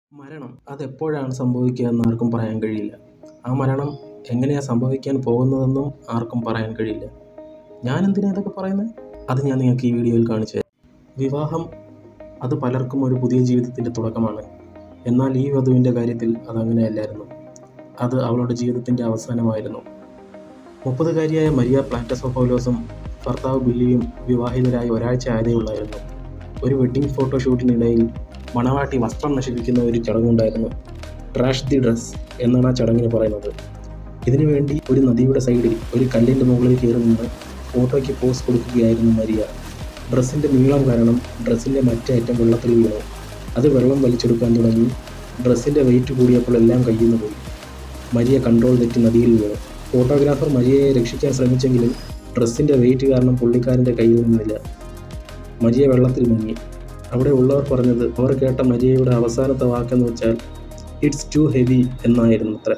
മരണം അതെപ്പോഴാണ് സംഭവിക്കുക എന്ന് ആർക്കും പറയാൻ കഴിയില്ല ആ മരണം എങ്ങനെയാണ് സംഭവിക്കാൻ പോകുന്നതെന്നും ആർക്കും പറയാൻ കഴിയില്ല ഞാൻ എന്തിനാ ഇതൊക്കെ പറയുന്നത് അത് ഞാൻ നിങ്ങൾക്ക് ഈ വീഡിയോയിൽ കാണിച്ചു തരാം വിവാഹം അത് പലർക്കും ഒരു പുതിയ ജീവിതത്തിൻ്റെ തുടക്കമാണ് എന്നാൽ ഈ വധുവിൻ്റെ കാര്യത്തിൽ അതങ്ങനെയല്ലായിരുന്നു അത് അവളുടെ ജീവിതത്തിൻ്റെ അവസാനമായിരുന്നു മുപ്പതുകാരിയായ മരിയ പ്ലാറ്റസോഫോലോസും ഭർത്താവ് ബില്ലിയും വിവാഹിതരായി ഒരാഴ്ച ആയതേയുള്ളായിരുന്നു ഒരു വെഡ്ഡിംഗ് ഫോട്ടോഷൂട്ടിനിടയിൽ മണവാട്ടി വസ്ത്രം നശിപ്പിക്കുന്ന ഒരു ചടങ്ങുണ്ടായിരുന്നു ട്രാഷ് ദി ഡ്രസ് എന്നാണ് ആ ചടങ്ങിന് പറയുന്നത് ഇതിനുവേണ്ടി ഒരു നദിയുടെ സൈഡിൽ ഒരു കല്ലിൻ്റെ മുകളിൽ കയറി നിന്ന് ഫോട്ടോയ്ക്ക് പോസ് കൊടുക്കുകയായിരുന്നു മരിയ ഡ്രസ്സിൻ്റെ നീളം കാരണം ഡ്രസ്സിൻ്റെ മറ്റേ അറ്റം വെള്ളത്തിൽ വീണു അത് വെള്ളം വലിച്ചെടുക്കാൻ തുടങ്ങി ഡ്രസ്സിൻ്റെ വെയിറ്റ് കൂടിയപ്പോൾ എല്ലാം കയ്യിൽ നിന്ന് പോയി മരിയ കൺട്രോൾ തെറ്റി നദിയിൽ വീണു ഫോട്ടോഗ്രാഫർ മരിയയെ രക്ഷിക്കാൻ ശ്രമിച്ചെങ്കിലും ഡ്രസ്സിൻ്റെ വെയിറ്റ് കാരണം പുള്ളിക്കാരൻ്റെ കയ്യിൽ നിന്നില്ല മരിയ വെള്ളത്തിൽ മുങ്ങി അവിടെ ഉള്ളവർ പറഞ്ഞത് അവർ കേട്ട മരിയയുടെ അവസാനത്തെ വാക്കെന്ന് വെച്ചാൽ ഇറ്റ്സ് ടു ഹെവി എന്നായിരുന്നു അത്ര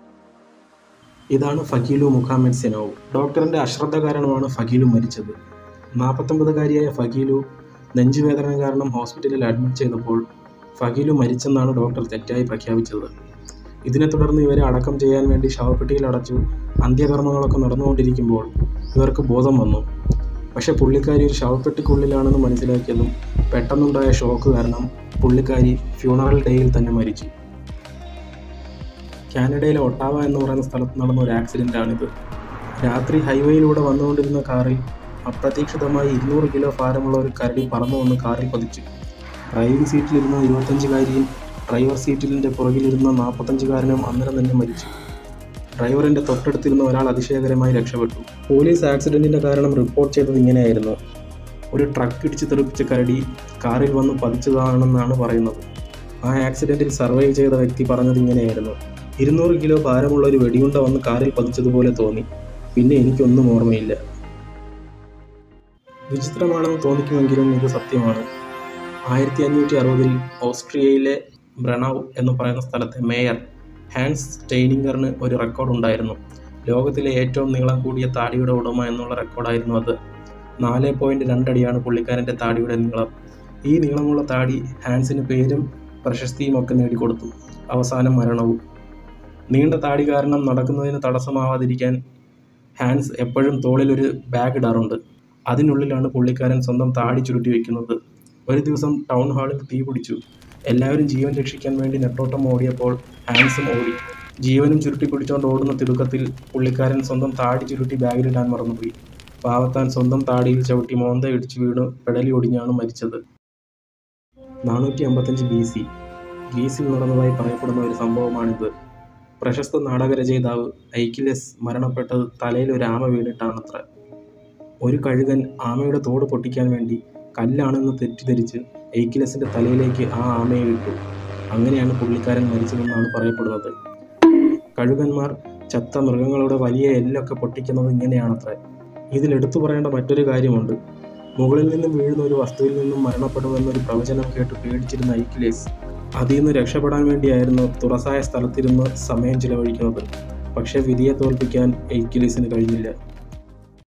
ഇതാണ് ഫക്കീലു മുഖാമെഡ് സെനോവ് ഡോക്ടറിന്റെ അശ്രദ്ധ കാരണമാണ് ഫക്കീലു മരിച്ചത് നാൽപ്പത്തൊമ്പതുകാരിയായ ഫക്കീലു നെഞ്ചുവേദന കാരണം ഹോസ്പിറ്റലിൽ അഡ്മിറ്റ് ചെയ്തപ്പോൾ ഫക്കീലു മരിച്ചെന്നാണ് ഡോക്ടർ തെറ്റായി പ്രഖ്യാപിച്ചത് ഇതിനെ തുടർന്ന് ഇവരെ അടക്കം ചെയ്യാൻ വേണ്ടി ശവപ്പെട്ടിയിൽ അടച്ചു അന്ത്യകർമ്മങ്ങളൊക്കെ നടന്നുകൊണ്ടിരിക്കുമ്പോൾ ഇവർക്ക് ബോധം വന്നു പക്ഷേ പുള്ളിക്കാരി ഒരു ശവപ്പെട്ടിക്കുള്ളിലാണെന്ന് മനസ്സിലാക്കിയതും പെട്ടെന്നുണ്ടായ ഷോക്ക് കാരണം പുള്ളിക്കാരി ഫ്യൂണറൽ ഡേയിൽ തന്നെ മരിച്ചു കാനഡയിലെ ഒട്ടാവ എന്ന് പറയുന്ന സ്ഥലത്ത് നടന്ന ഒരു ആക്സിഡൻ്റാണിത് രാത്രി ഹൈവേയിലൂടെ വന്നുകൊണ്ടിരുന്ന കാറിൽ അപ്രതീക്ഷിതമായി ഇരുന്നൂറ് കിലോ ഭാരമുള്ള ഒരു കരടി പറന്നു വന്ന് കാറിൽ പതിച്ചു ഡ്രൈവിംഗ് സീറ്റിലിരുന്ന ഇരുപത്തഞ്ചുകാരിയും ഡ്രൈവർ സീറ്റിലിൻ്റെ പുറകിലിരുന്ന നാൽപ്പത്തഞ്ചുകാരനും അന്നേരം തന്നെ മരിച്ചു ഡ്രൈവറിൻ്റെ തൊട്ടടുത്തിരുന്ന ഒരാൾ അതിശയകരമായി രക്ഷപ്പെട്ടു പോലീസ് ആക്സിഡൻറ്റിൻ്റെ കാരണം റിപ്പോർട്ട് ചെയ്തത് ഇങ്ങനെയായിരുന്നു ഒരു ട്രക്ക് ഇടിച്ച് തെറിപ്പിച്ച കരടി കാറിൽ വന്ന് പതിച്ചതാണെന്നാണ് പറയുന്നത് ആ ആക്സിഡൻറ്റിൽ സർവൈവ് ചെയ്ത വ്യക്തി പറഞ്ഞത് ഇങ്ങനെയായിരുന്നു ഇരുന്നൂറ് കിലോ ഭാരമുള്ള ഒരു വെടിയുണ്ട വന്ന് കാറിൽ പതിച്ചതുപോലെ തോന്നി പിന്നെ എനിക്കൊന്നും ഓർമ്മയില്ല വിചിത്രമാണെന്ന് തോന്നിക്കുമെങ്കിലും ഇത് സത്യമാണ് ആയിരത്തി അഞ്ഞൂറ്റി അറുപതിൽ ഓസ്ട്രിയയിലെ ബ്രണൗ എന്ന് പറയുന്ന സ്ഥലത്തെ മേയർ ഹാൻസ് സ്റ്റെയിനിങ്ങറിന് ഒരു റെക്കോർഡ് ഉണ്ടായിരുന്നു ലോകത്തിലെ ഏറ്റവും നീളം കൂടിയ താടിയുടെ ഉടമ എന്നുള്ള റെക്കോർഡായിരുന്നു അത് നാല് പോയിൻറ്റ് രണ്ടടിയാണ് പുള്ളിക്കാരൻ്റെ താടിയുടെ നീളം ഈ നീളമുള്ള താടി ഹാൻസിന് പേരും പ്രശസ്തിയും ഒക്കെ നേടിക്കൊടുത്തു അവസാനം മരണവും നീണ്ട താടി കാരണം നടക്കുന്നതിന് തടസ്സമാവാതിരിക്കാൻ ഹാൻസ് എപ്പോഴും തോളിൽ ഒരു ബാഗ് ഇടാറുണ്ട് അതിനുള്ളിലാണ് പുള്ളിക്കാരൻ സ്വന്തം താടി ചുരുട്ടി വെക്കുന്നത് ഒരു ദിവസം ടൗൺ ഹാളിൽ തീ പിടിച്ചു എല്ലാവരും ജീവൻ രക്ഷിക്കാൻ വേണ്ടി നെട്ടോട്ടം ഓടിയപ്പോൾ ഹാൻസും ഓടി ജീവനും ചുരുട്ടി പിടിച്ചുകൊണ്ട് ഓടുന്ന തിടുക്കത്തിൽ പുള്ളിക്കാരൻ സ്വന്തം താടി ചുരുട്ടി ബാഗിലിടാൻ മറന്നുപോയി പാവത്താൻ സ്വന്തം താടിയിൽ ചവിട്ടി മോന്ത ഇടിച്ചു വീണ് പെടലി ഒടിഞ്ഞാണ് മരിച്ചത് നാനൂറ്റി അമ്പത്തഞ്ച് ബി സി ഗ്രീസിൽ നടന്നതായി പറയപ്പെടുന്ന ഒരു സംഭവമാണിത് പ്രശസ്ത നാടകരചയിതാവ് ഐക്കിലസ് മരണപ്പെട്ടത് തലയിൽ ഒരു ആമ വീണിട്ടാണത്ര ഒരു കഴുകൻ ആമയുടെ തോട് പൊട്ടിക്കാൻ വേണ്ടി കല്ലാണെന്ന് തെറ്റിദ്ധരിച്ച് ഐക്കിലസിന്റെ തലയിലേക്ക് ആ ആമയെ ഇട്ടു അങ്ങനെയാണ് പുള്ളിക്കാരൻ മരിച്ചതെന്നാണ് പറയപ്പെടുന്നത് കഴുകന്മാർ ചത്ത മൃഗങ്ങളുടെ വലിയ എല്ലൊക്കെ പൊട്ടിക്കുന്നത് ഇങ്ങനെയാണത്രേ ഇതിൽ എടുത്തു പറയേണ്ട മറ്റൊരു കാര്യമുണ്ട് മുകളിൽ നിന്നും വീഴുന്ന ഒരു വസ്തുവിൽ നിന്നും മരണപ്പെടുമെന്നൊരു പ്രവചനം കേട്ട് പേടിച്ചിരുന്ന ഐക്കിലേസ് അതിൽ നിന്ന് രക്ഷപ്പെടാൻ വേണ്ടിയായിരുന്നു തുറസായ സ്ഥലത്തിരുന്ന് സമയം ചിലവഴിക്കുന്നത് പക്ഷേ വിധിയെ തോൽപ്പിക്കാൻ ഐക്കിലേസിന് കഴിഞ്ഞില്ല